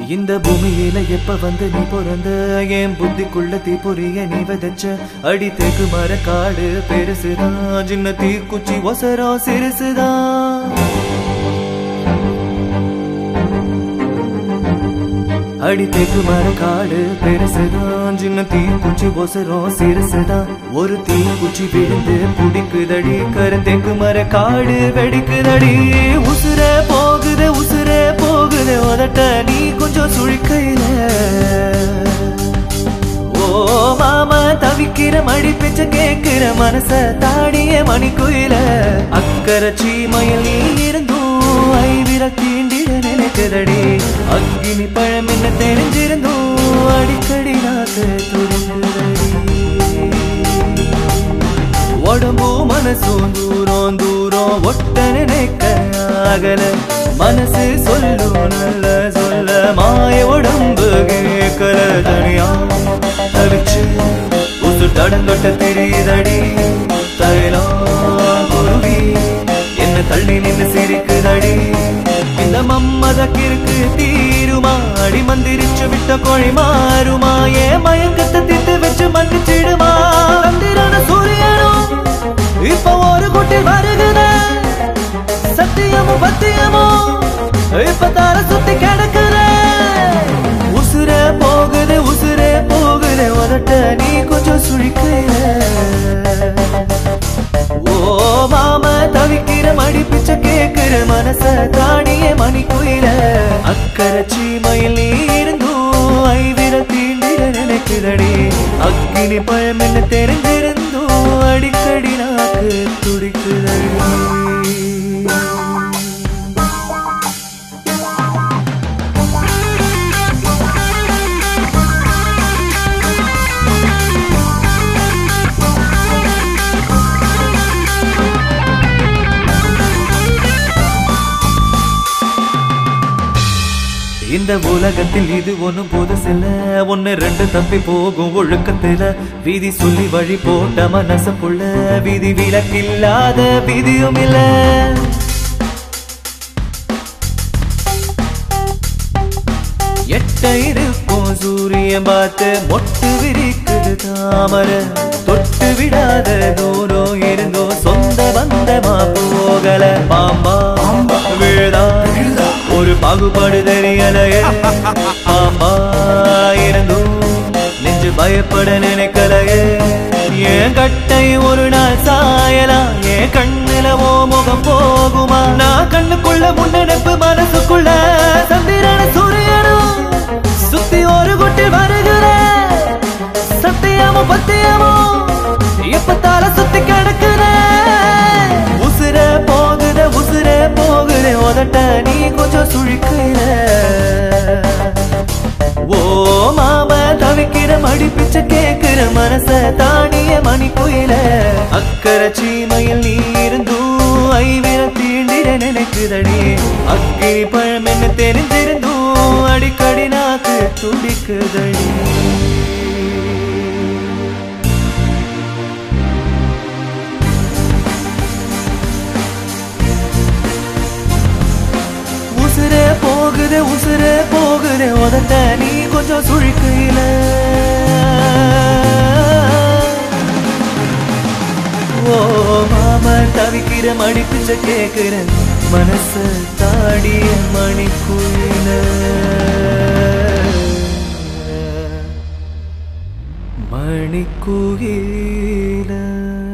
இந்த பூமியில எப்ப வந்து நீ பிறந்த என் புத்திக்குள்ள தீ பொரிய நீ விதைச்ச அடி தேக்கு மர காடு பெருசுதான் சின்ன தீக்குச்சி ஒசரம் சிறுசுதான் அடி தேக்கு மர காடு பெருசுதான் சின்ன தீக்குச்சி ஒசரம் சிறுசுதான் ஒரு தீக்குச்சி விழுந்து புடிக்குதடி கருந்தேக்கு மர காடு வெடிக்குதடி உசுர போகுது உசுர போகுது உதட்ட நீ கொஞ்சம் சுழிக்கையில ஓ மாமா தவிக்கிற மடி பிச்ச கேக்குற மனச தாடிய மணிக்குயில அக்கறை சீமையில் நீ இருந்தும் ஐவிர தீண்டிட நினைக்குதடி அக்கினி பழம் என்ன தெரிஞ்சிருந்தும் அடிக்கடி நாக்கு துடிக்குதடி உடம்பு மனசும் தூரம் தூரம் ஒட்ட நினைக்க அகல மனசு சொல்லும் நல்ல சொல்ல மாய உடம்பு கேட்கல தனியா தவிச்சு உசு தடங்கொட்ட தெரியுதடி தைலா குருவி என்ன தள்ளி நின்று சிரிக்குதடி இந்த மம்மத கிறுக்கு தீருமா அடி மந்திரிச்சு விட்ட கோழி மாறுமா ஏ மயங்கத்தை திட்டு வச்சு மன்னிச்சிடுமா சந்திரன சூரியனும் இப்ப ஒரு குட்டி வருகுத சத்தியமும் பத்தியமும் இப்ப தார சுத்தி கிடக்குற உசுர போகுது உசுர போகுது உதட்ட நீ கொஞ்சம் சுழிக்கிற ஓ மாம தவிக்கிற மடி பிச்சை கேக்குற மனச தாடிய மணிக்குயில அக்கறை சீமையில் நீ இருந்தும் ஐவிர தீண்டிட நினைக்குதடி அக்கினி பழம் என்ன தெரிஞ்சிருந்தும் அடிக்கடி நாக்கு துடிக்குதடி இந்த உலகத்தில் இது ஒண்ணும் புதுசில்ல ஒன்னு ரெண்டு தப்பி போகும் ஒழுக்கத்துல வீதி சொல்லி வழி போட்ட மனசுக்குள்ள விதி விலக்கில்லாத விதியும் இல்ல எட்ட இருக்கும் சூரியன் பார்த்து மொட்டு விரிக்குது தாமர தொட்டு விடாத தூரம் இருந்தோ சொந்த பந்தமா போகல பாம்பா விழுதா ஒரு பாகுபாடு தெரியலையே பாம்பா இருந்தும் நெஞ்சு பயப்பட நினைக்கலையே என் கட்டை ஒரு நாள் சாயலாம் என் கண்ணுல ஓ முகம் போகுமா நான் கண்ணுக்குள்ள முன்னெடுப்பு மனசுக்குள்ள சந்திரன சூரியனும் சுத்தி ஒரு குட்டி வருகிற சத்தியமும் பத்தியமும் இப்ப தலை சுத்தி கிடக்குற உசுர போகுத உசுர போகுத உதட்ட நீ கொஞ்சம் சுழிக்கிற ஓ மாம தவிக்கிற மடி பிச்சை கேக்குற மனச தாடிய மணி குயில அக்கறை சீமையில் நீ இருந்தும் ஐவிர தீண்டிட நினைக்குதடி அக்கினி பழம் என்ன தெரிஞ்சிருந்தும் அடிக்கடி நாக்கு துடிக்குதடி உசுரே போகுது உசுரே போகுது உதட்ட நீ கொஞ்சம் சுழிக்கையில ஓ மாமா தவிக்கிற மடிப்பிச்ச கேக்குற மனச தாடிய மணிக்குயில மணிக்குயில